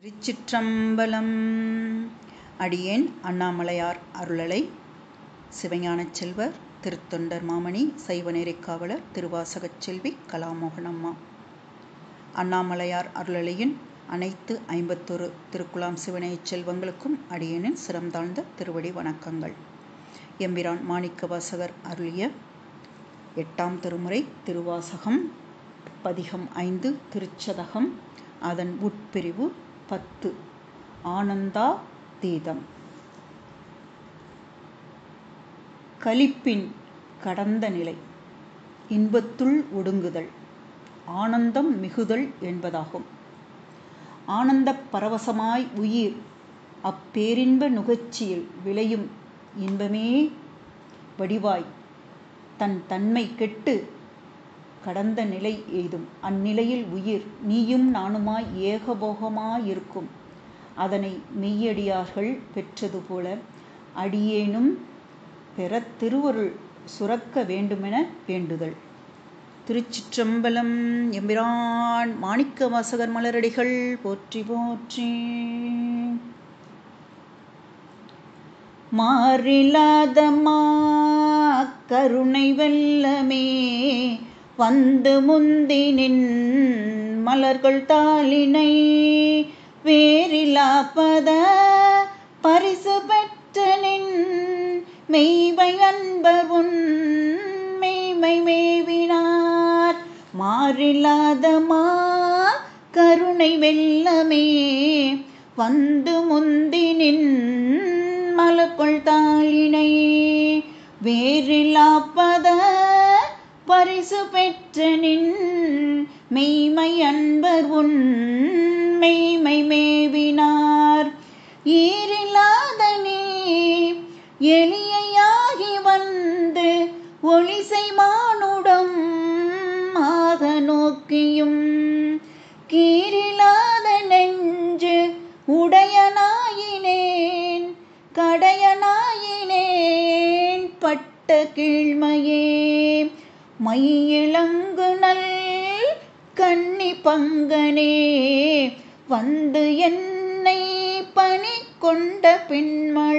திருச்சிற்றம்பலம் அடியேன் அண்ணாமலையார் அருளலை சிவஞானச் செல்வர் திருத்தொண்டர் மாமணி சைவநேரிக் காவலர் திருவாசகச் செல்வி கலாமோகனம்மா அண்ணாமலையார் அருளலையின் அனைத்து ஐம்பத்தொரு திருக்குலாம் சிவனையச் செல்வங்களுக்கும் அடியேனின் சிரம் தாழ்ந்த திருவடி வணக்கங்கள் எம்பிரான் மாணிக்க வாசகர் அருளிய எட்டாம் திருமுறை திருவாசகம் பதிகம் ஐந்து திருச்சதகம் அதன் உட்பிரிவு பத்து ஆனந்தா தீதம் கலிப்பின் கடந்த நிலை இன்பத்துள் ஒடுங்குதல் ஆனந்தம் மிகுதல் என்பதாகும் ஆனந்தப் பரவசமாய் உயிர் அப்பேரின்ப நுகர்ச்சியில் விளையும் இன்பமே வடிவாய் தன் தன்மை கெட்டு கடந்த நிலை எய்தும் அந்நிலையில் உயிர் நீயும் நானுமாய் ஏகபோகமாயிருக்கும் அதனை மெய்யடியார்கள் பெற்றது போல அடியேனும் பெற திருவருள் சுரக்க வேண்டுமென வேண்டுதல் திருச்சிற்றம்பலம் எம்பிரான் மாணிக்க வாசகர் மலரடிகள் போற்றி போற்றி மாறிலாத மா கருணை வெல்லமே வந்து முந்தினின் மலர்கள் தாளினை வேறிலாப்பத பரிசு பெற்றனின் மெய்மை அன்பர் உன் மெய்மை மேவினார் மாறிலாத மா கருணை வெல்லமே வந்து முந்தினின் மலர்கள் தாளினை வேறிலாப்பத பரிசு பெற்றனின் மெய்மை அன்பர் உன் மெய்மை மேவினார் ஈரில்லாத நீ எளியாகி வந்து ஒளிசை மானுடம் ஆக நோக்கியும் கீரில்லாத நெஞ்சு உடையனாயினேன் கடையனாயினேன் பட்ட கீழ்மையே மையிளங்கு நல் கன்னி பங்கனே வந்து என்னை பணி கொண்ட பின்மள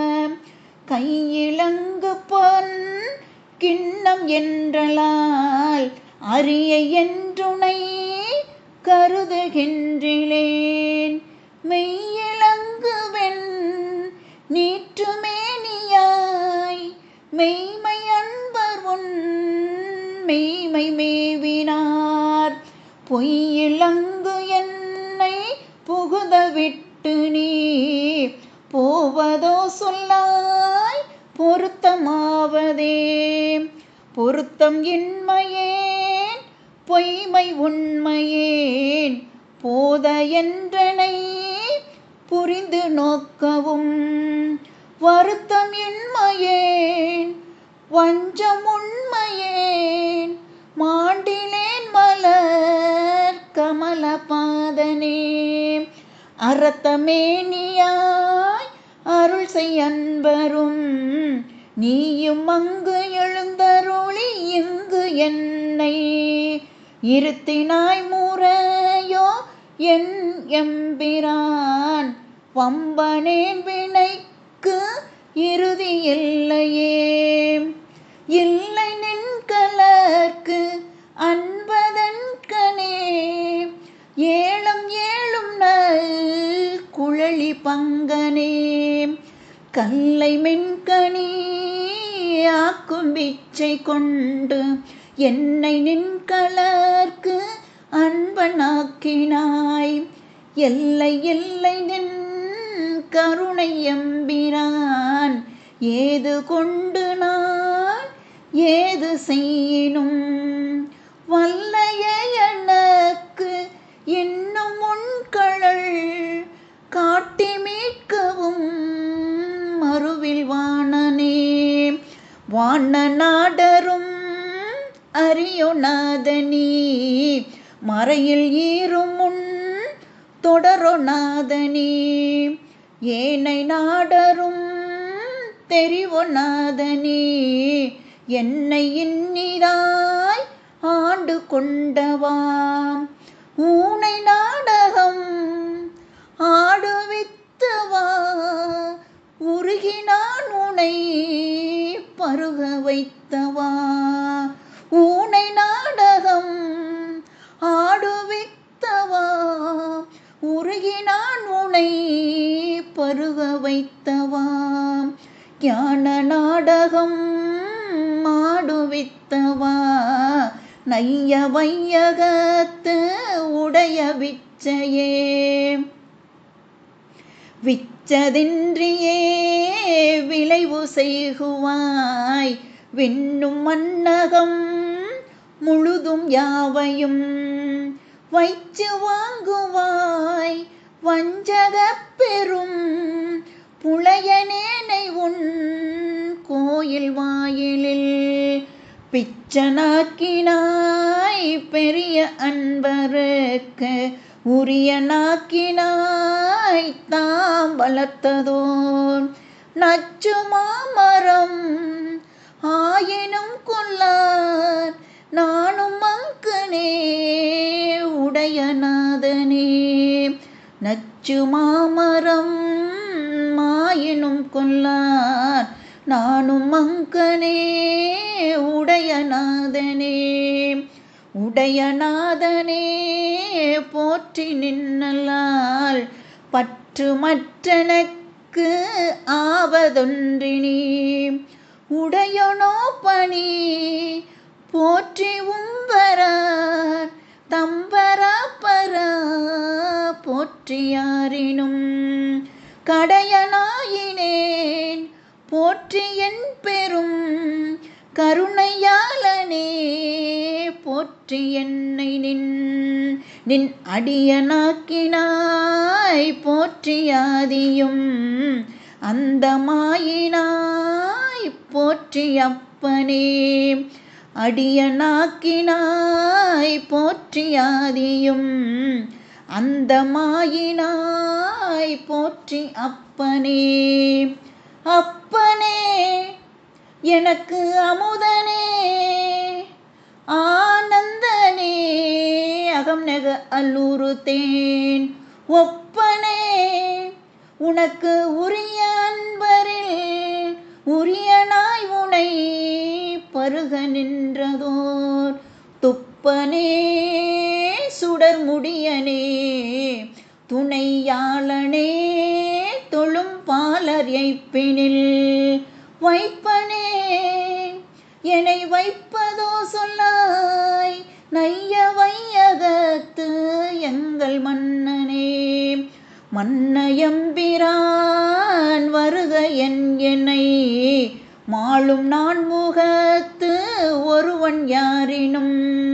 கையிலங்கு பொன் கிண்ணம் என்றலால் அரிய என்றுனை கருதுகின்றேன் மெய்யிலங்குவென் நீற்றுமேனியாய் மெய்மை அன்பர் உன் மெய்மை மேவினார் பொய்யிலங்கு என்னை புகுத விட்டு நீ போவதோ சொல்லாய் பொருத்தமாவதே பொருத்தம் இன்மையேன் பொய்மை உண்மையேன் போத என்றனை புரிந்து நோக்கவும் வருத்தம் இன்மையேன் வஞ்சம் உண்மையேன் மாண்டிலேன் மலர் கமல பாதனே அறத்தமேனியாய் அருள் செய் அன்பரும் நீயும் அங்கு எழுந்தருளி இங்கு என்னை இருத்தினாய் முறையோ என் எம்பிரான் வம்பனேன் வினைக்கு இறுதி இல்லையே இல்லை நின் கலர்க்கு அன்பதன் கனே ஏலம் ஏழும் நல் குழலி பங்கனே கல்லை மென்கனி ஆக்கும் பிச்சை கொண்டு என்னை நின் கலர்க்கு அன்பனாக்கினாய் எல்லை எல்லை நின் கருணை எம்பிரான் ஏது கொண்டு நான் ஏது செய்யினும் வல்லைய எனக்கு இன்னும் உன்கழல் காட்டி மீட்கவும் மறுவில் வாணனே வாண நாடரும் அறியொணாதனி மறையில் ஈரும் முன் தொடரொணாதனி ஏனை நாடரும் தெரிவொணாதனி என்னை இன்னிதாய் ஆண்டு கொண்டவாம் ஊனை நாடகம் வைத்தவா ஊனை நாடகம் ஆடுவித்தவா உருகி நான் உனை பருக வைத்தவா ஞான நாடகம் ஆடுவித்தவா நைய வையகத்து உடைய விச்சையே விச்சதின்றியே விளைவு செய்குவாய் விண்ணும் மன்னகம் முழுதும் யாவையும் வைச்சு வாங்குவாய் வஞ்சக பெரும் புலையனேனை உன் கோயில் வாயிலில் பிச்சனாக்கினாய் பெரிய அன்பருக்கு உரிய நாக்கினாய் தாம் வளர்த்ததோர் நச்சு மாமரம் ஆயினும் கொல்லார் நானும் அங்கனே உடையநாதனே நச்சு மாமரம் ஆயினும் கொல்லார் நானும் அங்கனே உடையநாதனே உடையநாதனே போற்றி நின்னலால் பற்று மற்றனக்கு ஆவதொன்றினி உடையனோ பணி போற்றி உம்பரார் தம்பரா பரா போற்றியாரினும் கடையனாயினேன் போற்றி என் பெரும் கருணையாளனே போற்றி என்னை நின் நின் அடியனாக்கினாய் போற்றியாதியும் அந்த மாயினாய் போற்றி அப்பனே அடியனாக்கினாய் போற்றியாதியும் அந்த மாயினாய் போற்றி அப்பனே அப்பனே எனக்கு அமுதனே ஆனந்தனே அகம் நெக அல்லூரு தேன் ஒப்பனே உனக்கு உரிய அன்பரில் உரியனாய் உனை பருக நின்றதோர் துப்பனே சுடர் முடியனே துணையாளனே தொழும் பாலர் எய்ப்பினில் வைப்பனே என்னை வைப்பதோ சொல்லாய் நைய வையகத்து எங்கள் மன்னனே மன்னயம்பிரான் வருக என் என்னை மாளும் நான் முகத்து ஒருவன் யாரினும்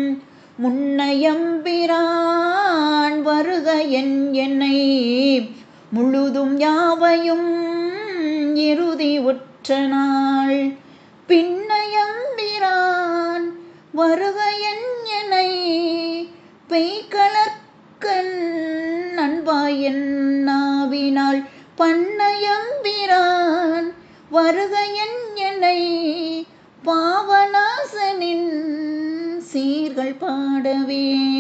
முன்னையம்பிரான் வருக என் என்னை முழுதும் யாவையும் இறுதி உற்ற நாள் பின்னையம்பிரான் வருக என் என்னை பெய்கலற்கண் அன்பாய் என் நாவினால் பண்ணயம்பிரான் வருக என் என்னை பாவநாசனின் சீர்கள் பாடவே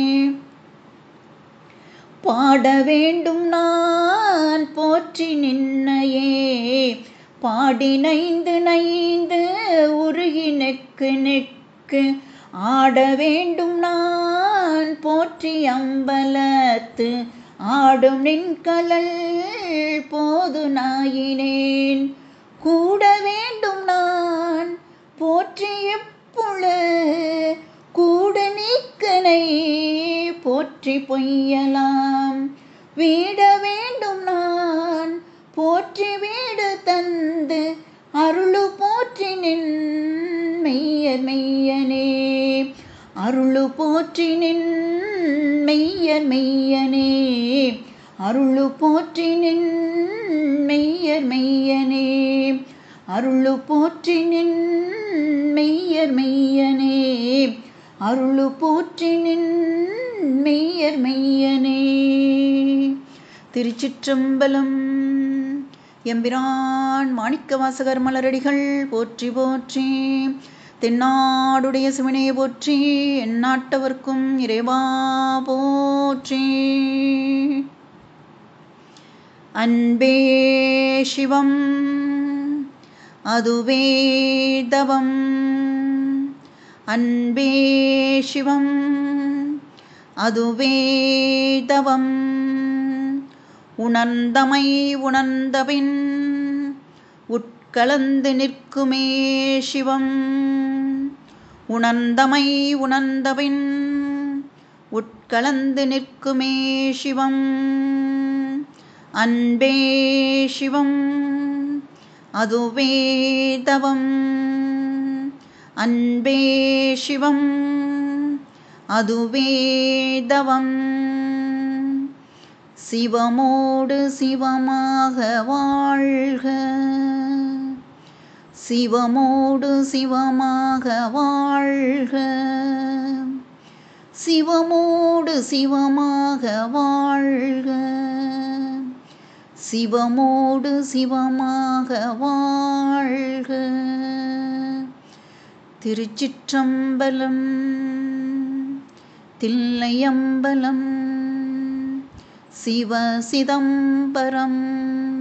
பாட வேண்டும் நான் போற்றி நின்னையே பாடி நைந்து நைந்து உருகி நெக்கு நெக்கு ஆட வேண்டும் நான் போற்றி அம்பலத்து ஆடும் நின்கலல் போது நாயினேன் கூட வேண்டும் நான் போற்றி எப்புழு கூட நீக்கனை போற்றி பொய்யலாம் வீட வேண்டும் நான் போற்றி வீடு தந்து அருளு போற்றி நின் மெய்யர் மெய்யனே அருளு போற்றி நின் மெய்யர் மெய்யனே அருளு போற்றி நின் மெய்யர் மெய்யனே அருளு போற்றி நின் மெய்யர் மெய்யனே அருளு போற்றி நின் மெய்யர் மெய்யனே திருச்சிற்றம்பலம் எம்பிரான் மாணிக்கவாசகர் மலரடிகள் போற்றி போற்றி தென்னாடுடைய சிவனே போற்றி எந்நாட்டவர்க்கும் இறைவா போற்றி அன்பே சிவம் அதுவே தவம் அன்பே சிவம் அதுவே தவம் உணர்ந்தமை உணர்ந்தபின் உட்கலந்து நிற்குமே சிவம் உணர்ந்தமை உணர்ந்தபின் உட்கலந்து நிற்குமே சிவம் அன்பே சிவம் அதுவே தவம் அன்பே சிவம் அதுவே தவம் சிவமோடு சிவமாக வாழ்க சிவமோடு சிவமாக வாழ்க சிவமோடு சிவமாக வாழ்க சிவமோடு சிவமாக வாழ்க திருச்சிற்றம்பலம் தில்லையம்பலம் சிவ சிதம்பரம்